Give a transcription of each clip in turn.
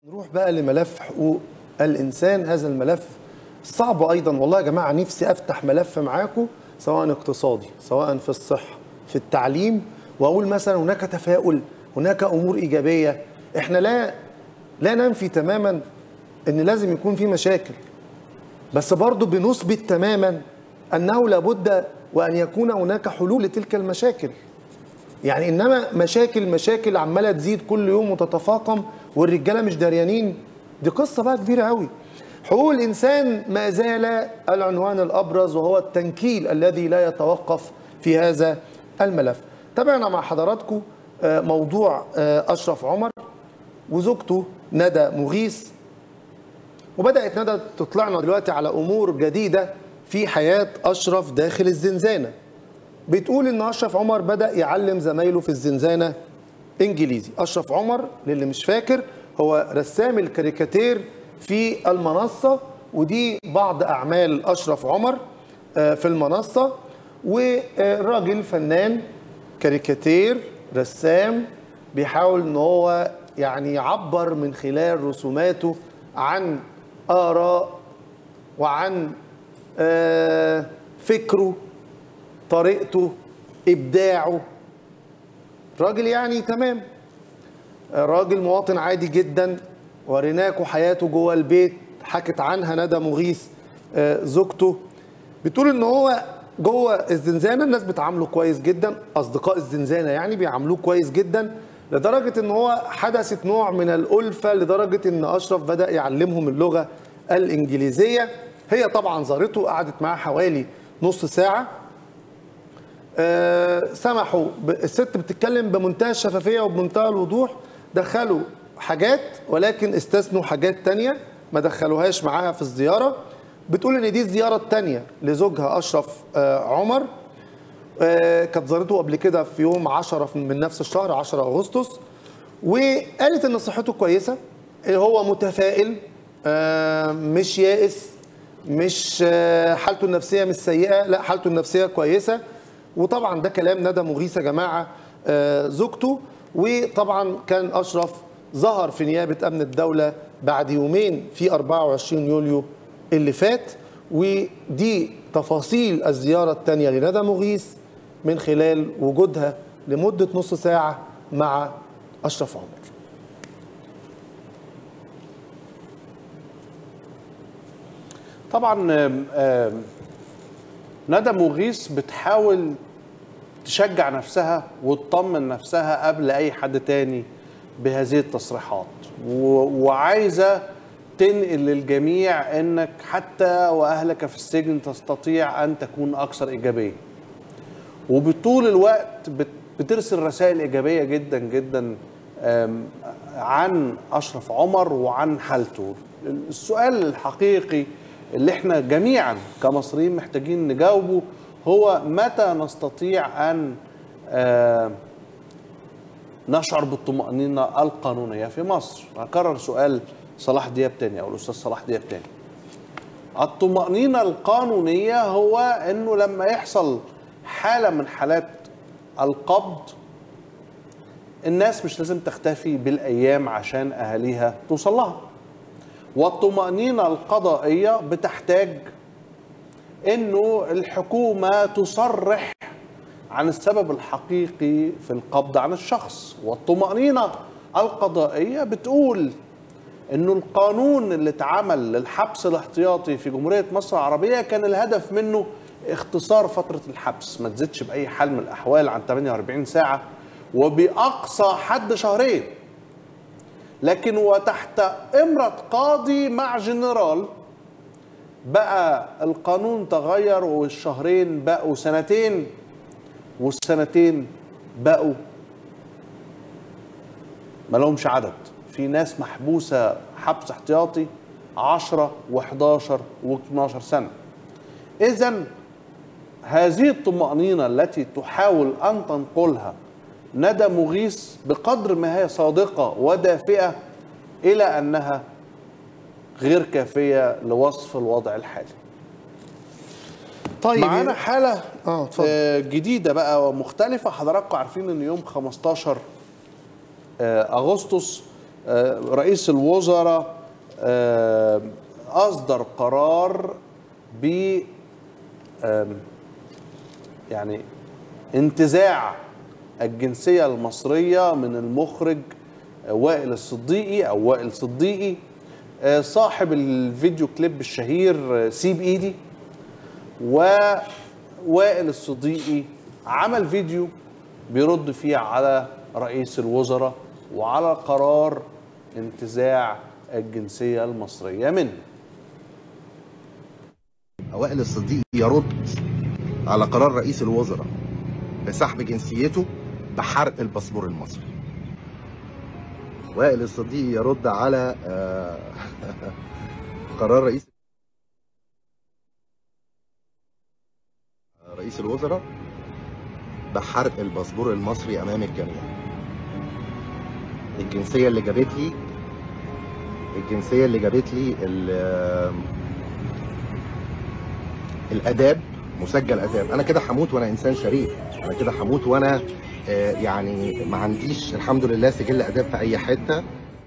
نروح بقى لملف حقوق الانسان هذا الملف صعب ايضا والله يا جماعه نفسي افتح ملف معاكم سواء اقتصادي سواء في الصحه في التعليم واقول مثلا هناك تفاؤل هناك امور ايجابيه احنا لا لا ننفي تماما ان لازم يكون في مشاكل بس برضه بنثبت تماما انه لابد وان يكون هناك حلول لتلك المشاكل يعني انما مشاكل مشاكل عماله تزيد كل يوم وتتفاقم والرجاله مش دريانين دي قصه بقى كبيره قوي حقوق الانسان ما زال العنوان الابرز وهو التنكيل الذي لا يتوقف في هذا الملف تابعنا مع حضراتكم آه، موضوع آه، اشرف عمر وزوجته ندى مغيث وبدات ندى تطلعنا دلوقتي على امور جديده في حياه اشرف داخل الزنزانه بتقول ان اشرف عمر بدا يعلم زمايله في الزنزانه انجليزي اشرف عمر للي مش فاكر هو رسام الكاريكاتير في المنصه ودي بعض اعمال اشرف عمر آه، في المنصه والراجل فنان كاريكاتير رسام بيحاول ان هو يعني يعبر من خلال رسوماته عن اراء وعن آه، فكره طريقته ابداعه راجل يعني تمام راجل مواطن عادي جدا وريناكوا حياته جوه البيت حكت عنها ندى مغيث آه، زوجته بتقول ان هو جوه الزنزانه الناس بتعامله كويس جدا اصدقاء الزنزانه يعني بيعاملوه كويس جدا لدرجه ان هو حدثت نوع من الالفه لدرجه ان اشرف بدا يعلمهم اللغه الانجليزيه هي طبعا زارته قعدت معاه حوالي نص ساعه آه، سمحوا ب- الست بتتكلم بمنتهى الشفافيه وبمنتهى الوضوح دخلوا حاجات ولكن استثنوا حاجات تانية ما دخلوهاش معاها في الزياره بتقول ان دي الزياره التانية لزوجها اشرف آه، عمر آه، كانت زارته قبل كده في يوم 10 من نفس الشهر 10 اغسطس وقالت ان صحته كويسه هو متفائل آه، مش يائس مش آه، حالته النفسيه مش سيئه لا حالته النفسيه كويسه وطبعا ده كلام ندى مغيثه يا جماعه آه، زوجته وطبعا كان اشرف ظهر في نيابه امن الدوله بعد يومين في 24 يوليو اللي فات ودي تفاصيل الزياره الثانيه لندى مغيث من خلال وجودها لمده نص ساعه مع اشرف عمر طبعا آم، آم، ندى مغيث بتحاول تشجع نفسها وتطمن نفسها قبل اي حد تاني بهذه التصريحات و- وعايزه تنقل للجميع انك حتى واهلك في السجن تستطيع ان تكون اكثر ايجابيه وبطول الوقت بت- بترسل رسائل ايجابيه جدا جدا آم، عن اشرف عمر وعن حالته السؤال الحقيقي اللي احنا جميعا كمصريين محتاجين نجاوبه هو متى نستطيع ان آم، نشعر بالطمأنينة القانونية في مصر هكرر سؤال صلاح دياب تاني أو الأستاذ صلاح دياب تاني الطمأنينة القانونية هو أنه لما يحصل حالة من حالات القبض الناس مش لازم تختفي بالأيام عشان أهاليها توصل لها والطمأنينة القضائية بتحتاج أنه الحكومة تصرح عن السبب الحقيقي في القبض عن الشخص والطمأنينة القضائية بتقول انه القانون اللي اتعمل للحبس الاحتياطي في جمهورية مصر العربية كان الهدف منه اختصار فترة الحبس ما تزيدش بأي حال من الأحوال عن 48 ساعة وبأقصى حد شهرين لكن وتحت إمرة قاضي مع جنرال بقى القانون تغير والشهرين بقوا سنتين والسنتين بقوا ما لهمش عدد في ناس محبوسة حبس احتياطي 10 و11 و12 سنة إذا هذه الطمأنينة التي تحاول أن تنقلها ندى مغيث بقدر ما هي صادقة ودافئة إلى أنها غير كافية لوصف الوضع الحالي طيب معانا حالة اه اتفضل آه، جديدة بقى ومختلفة حضراتكم عارفين ان يوم 15 آه، اغسطس آه، رئيس الوزراء آه، اصدر قرار ب آم، يعني انتزاع الجنسيه المصريه من المخرج وائل الصديقي او وائل صديقي آه، صاحب الفيديو كليب الشهير آه، سيب ايدي ووائل الصديقي عمل فيديو بيرد فيه على رئيس الوزراء وعلى قرار انتزاع الجنسيه المصريه منه وائل الصديق يرد على قرار رئيس الوزراء بسحب جنسيته بحرق الباسبور المصري وائل الصديق يرد على آه، قرار رئيس رئيس الوزراء بحرق الباسبور المصري امام الجميع الجنسيه اللي جابت لي الجنسيه اللي جابت لي ال- الاداب مسجل اداب انا كده هموت وانا انسان شريف انا كده هموت وانا آه، يعني ما عنديش الحمد لله سجل اداب في اي حته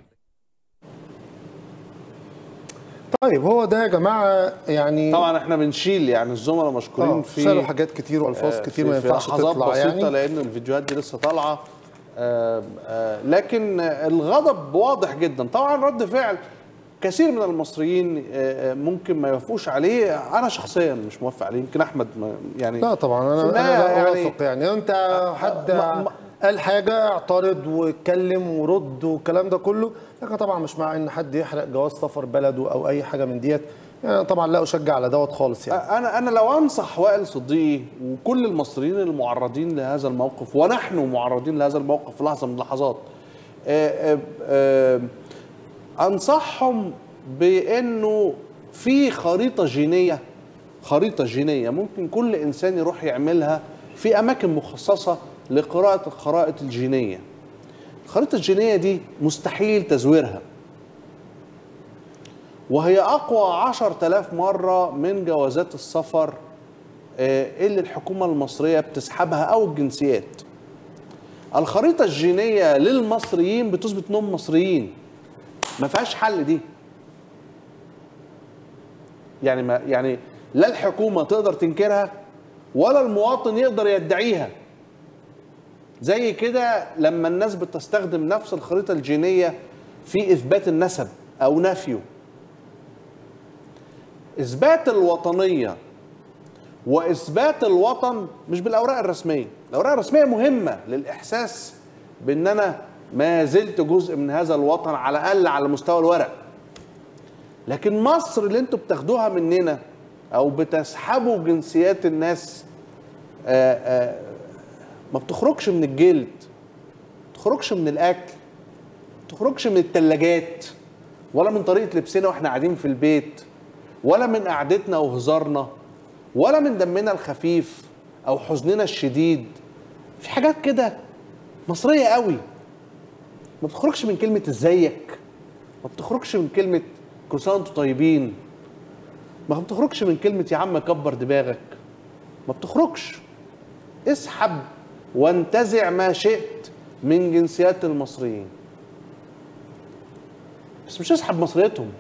طيب هو ده يا جماعه يعني طبعا احنا بنشيل يعني الزملاء مشكورين آه، في شالوا حاجات كتير والفاظ آه، كتير في- ما في ينفعش لحظات تطلع بسيطة يعني لان الفيديوهات دي لسه طالعه آه، آه، لكن الغضب واضح جدا طبعا رد فعل كثير من المصريين آه، آه، ممكن ما يوافقوش عليه انا شخصيا مش موافق عليه يمكن احمد ما- يعني لا طبعا في انا النهاية انا لا يعني- اوافق يعني انت حد ما- ما- قال حاجه اعترض واتكلم ورد والكلام ده كله لكن طبعا مش مع ان حد يحرق جواز سفر بلده او اي حاجه من ديت يعني أنا طبعا لا اشجع على دوت خالص يعني انا انا لو انصح وائل صديقي وكل المصريين المعرضين لهذا الموقف ونحن معرضين لهذا الموقف في لحظه من اللحظات آه، آه، آه، انصحهم بانه في خريطه جينيه خريطه جينيه ممكن كل انسان يروح يعملها في اماكن مخصصه لقراءه الخرائط الجينيه الخريطه الجينيه دي مستحيل تزويرها وهي أقوى عشر تلاف مرة من جوازات السفر آه، اللي الحكومة المصرية بتسحبها أو الجنسيات الخريطة الجينية للمصريين بتثبت إنهم مصريين ما فيهاش حل دي يعني ما يعني لا الحكومة تقدر تنكرها ولا المواطن يقدر يدعيها زي كده لما الناس بتستخدم نفس الخريطة الجينية في إثبات النسب أو نفيه اثبات الوطنيه واثبات الوطن مش بالاوراق الرسميه الاوراق الرسميه مهمه للاحساس بان انا ما زلت جزء من هذا الوطن على الاقل على مستوى الورق لكن مصر اللي انتوا بتاخدوها مننا او بتسحبوا جنسيات الناس آآ آآ ما بتخرجش من الجلد ما بتخرجش من الاكل ما بتخرجش من الثلاجات ولا من طريقه لبسنا واحنا قاعدين في البيت ولا من قعدتنا وهزارنا ولا من دمنا الخفيف او حزننا الشديد في حاجات كده مصريه قوي ما بتخرجش من كلمه ازيك ما بتخرجش من كلمه كل سنه وانتم طيبين ما بتخرجش من كلمه يا عم كبر دماغك ما بتخرجش اسحب وانتزع ما شئت من جنسيات المصريين بس مش اسحب مصريتهم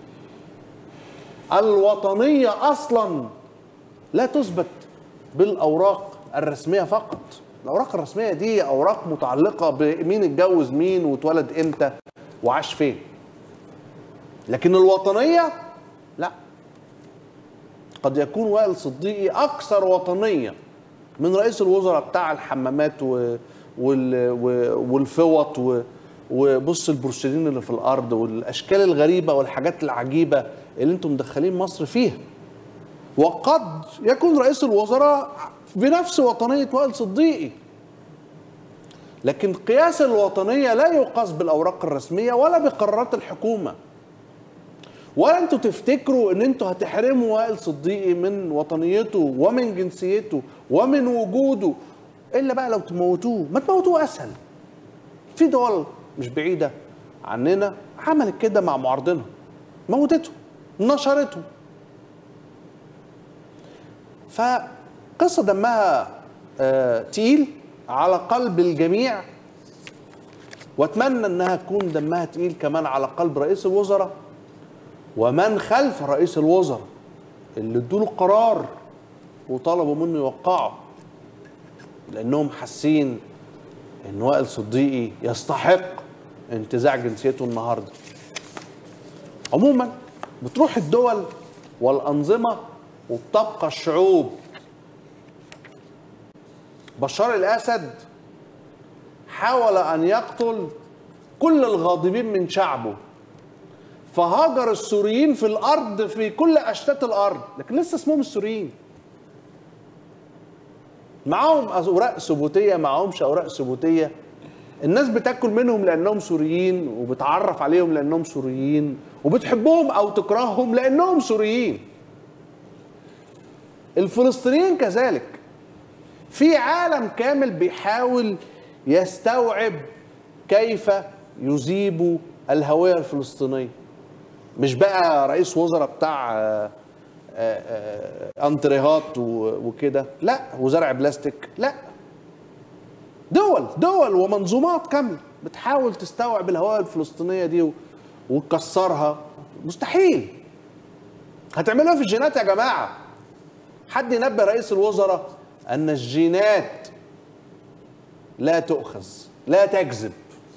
الوطنية أصلا لا تثبت بالأوراق الرسمية فقط الأوراق الرسمية دي أوراق متعلقة بمين اتجوز مين واتولد إمتى وعاش فين لكن الوطنية لا قد يكون وائل صديقي أكثر وطنية من رئيس الوزراء بتاع الحمامات و... وال... و... والفوط و... وبص البورسلين اللي في الارض والاشكال الغريبه والحاجات العجيبه اللي انتم مدخلين مصر فيها وقد يكون رئيس الوزراء بنفس وطنيه وائل صديقي لكن قياس الوطنيه لا يقاس بالاوراق الرسميه ولا بقرارات الحكومه ولا انتوا تفتكروا ان انتوا هتحرموا وائل صديقي من وطنيته ومن جنسيته ومن وجوده الا بقى لو تموتوه ما تموتوه اسهل في دول مش بعيده عننا عملت كده مع معارضينها موتته نشرته فقصه دمها آه تقيل على قلب الجميع واتمنى انها تكون دمها تقيل كمان على قلب رئيس الوزراء ومن خلف رئيس الوزراء اللي ادوا له قرار وطلبوا منه يوقعه لانهم حاسين ان وائل صديقي يستحق انتزاع جنسيته النهارده عموما بتروح الدول والانظمه وبتبقى الشعوب بشار الاسد حاول ان يقتل كل الغاضبين من شعبه فهاجر السوريين في الارض في كل اشتات الارض لكن لسه اسمهم السوريين معاهم اوراق ثبوتيه معاهمش اوراق ثبوتيه الناس بتاكل منهم لانهم سوريين وبتعرف عليهم لانهم سوريين وبتحبهم او تكرههم لانهم سوريين الفلسطينيين كذلك في عالم كامل بيحاول يستوعب كيف يذيب الهويه الفلسطينيه مش بقى رئيس وزراء بتاع آه، آه، آه، انتريهات و- وكده لا وزرع بلاستيك لا دول دول ومنظومات كامله بتحاول تستوعب الهويه الفلسطينيه دي و- وتكسرها مستحيل هتعملوها في الجينات يا جماعه حد ينبه رئيس الوزراء ان الجينات لا تؤخذ لا تكذب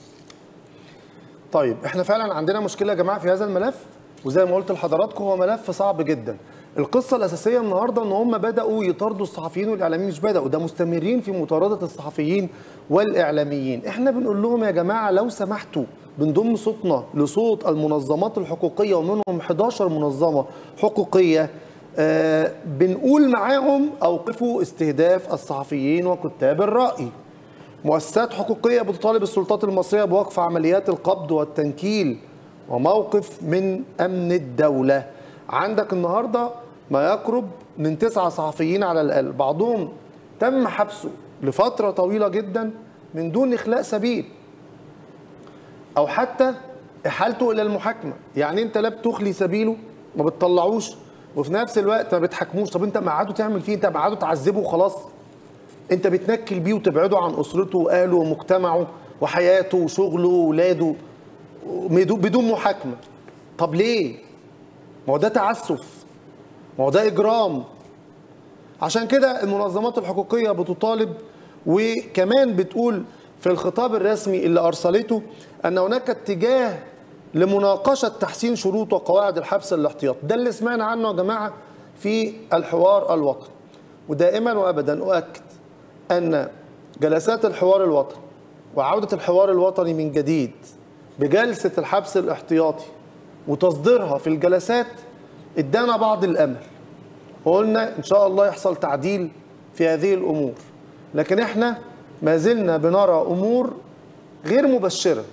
طيب احنا فعلا عندنا مشكله يا جماعه في هذا الملف وزي ما قلت لحضراتكم هو ملف صعب جدا القصه الاساسيه النهارده ان هم بداوا يطاردوا الصحفيين والاعلاميين مش بداوا ده مستمرين في مطارده الصحفيين والاعلاميين احنا بنقول لهم يا جماعه لو سمحتوا بنضم صوتنا لصوت المنظمات الحقوقيه ومنهم 11 منظمه حقوقيه آه بنقول معاهم اوقفوا استهداف الصحفيين وكتاب الراي مؤسسات حقوقية بتطالب السلطات المصرية بوقف عمليات القبض والتنكيل وموقف من أمن الدولة عندك النهاردة ما يقرب من تسعة صحفيين على الأقل بعضهم تم حبسه لفترة طويلة جدا من دون إخلاء سبيل أو حتى إحالته إلى المحاكمة يعني أنت لا بتخلي سبيله ما بتطلعوش وفي نفس الوقت ما بتحاكموش طب أنت مقعده تعمل فيه أنت مقعده تعذبه وخلاص انت بتنكل بيه وتبعده عن اسرته واهله ومجتمعه وحياته وشغله واولاده بدون- بدون محاكمه طب ليه ما هو ده تعسف ما هو ده اجرام عشان كده المنظمات الحقوقيه بتطالب وكمان بتقول في الخطاب الرسمي اللي ارسلته ان هناك اتجاه لمناقشه تحسين شروط وقواعد الحبس الاحتياطي ده اللي سمعنا عنه يا جماعه في الحوار الوطني ودائما وابدا اؤكد ان جلسات الحوار الوطني وعوده الحوار الوطني من جديد بجلسه الحبس الاحتياطي وتصديرها في الجلسات ادانا بعض الامل وقلنا ان شاء الله يحصل تعديل في هذه الامور لكن احنا ما زلنا بنرى امور غير مبشره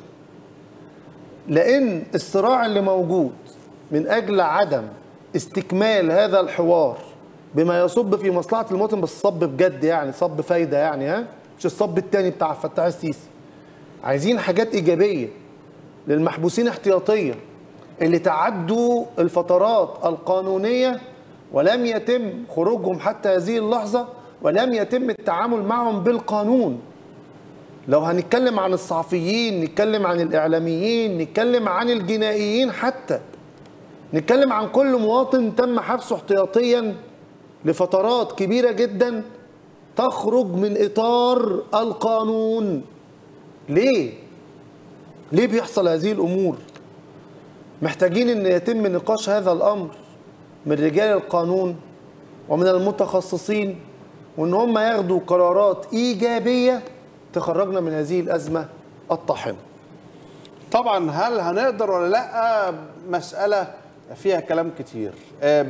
لان الصراع اللي موجود من اجل عدم استكمال هذا الحوار بما يصب في مصلحه المواطن بس صب بجد يعني صب فايده يعني ها مش الصب التاني بتاع فتاح السيسي عايزين حاجات ايجابيه للمحبوسين احتياطيا اللي تعدوا الفترات القانونيه ولم يتم خروجهم حتى هذه اللحظه ولم يتم التعامل معهم بالقانون لو هنتكلم عن الصحفيين نتكلم عن الاعلاميين نتكلم عن الجنائيين حتى نتكلم عن كل مواطن تم حبسه احتياطيا لفترات كبيره جدا تخرج من اطار القانون ليه ليه بيحصل هذه الامور محتاجين ان يتم نقاش هذا الامر من رجال القانون ومن المتخصصين وان هم ياخدوا قرارات ايجابيه تخرجنا من هذه الازمه الطاحنه طبعا هل هنقدر ولا لا مسألة فيها كلام كتير آه،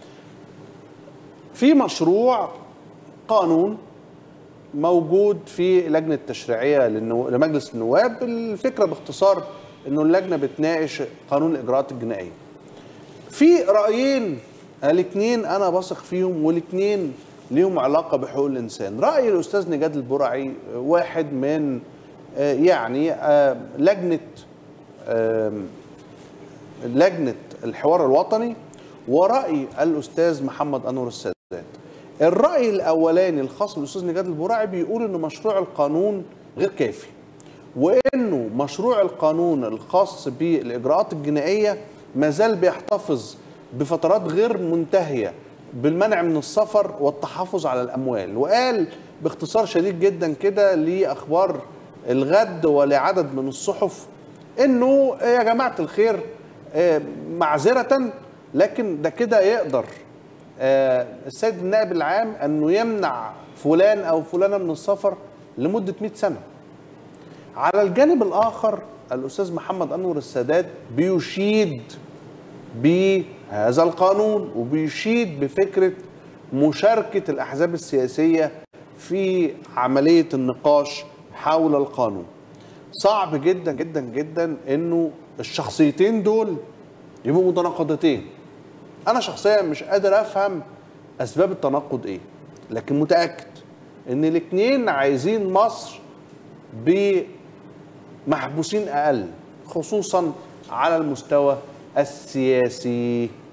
في مشروع قانون موجود في لجنة التشريعية للنو- لمجلس النواب الفكرة باختصار انه اللجنة بتناقش قانون الإجراءات الجنائية في رأيين الاثنين أنا بثق فيهم والاثنين ليهم علاقة بحقوق الإنسان رأي الأستاذ نجاد البرعي آه، واحد من آه، يعني آه، لجنة آم، لجنة الحوار الوطني ورأي الأستاذ محمد أنور السادات الرأي الأولاني الخاص بالأستاذ نجاد البراعي بيقول إن مشروع القانون غير كافي وانه مشروع القانون الخاص بالاجراءات الجنائيه ما زال بيحتفظ بفترات غير منتهيه بالمنع من السفر والتحافظ على الاموال وقال باختصار شديد جدا كده لاخبار الغد ولعدد من الصحف انه يا جماعه الخير آه، معذره لكن ده كده يقدر آه، السيد النائب العام انه يمنع فلان او فلانه من السفر لمده 100 سنه على الجانب الاخر الاستاذ محمد انور السادات بيشيد بهذا القانون وبيشيد بفكره مشاركه الاحزاب السياسيه في عمليه النقاش حول القانون. صعب جدا جدا جدا انه الشخصيتين دول يبقوا متناقضتين. انا شخصيا مش قادر افهم اسباب التناقض ايه، لكن متاكد ان الاثنين عايزين مصر بمحبوسين اقل خصوصا على المستوى السياسي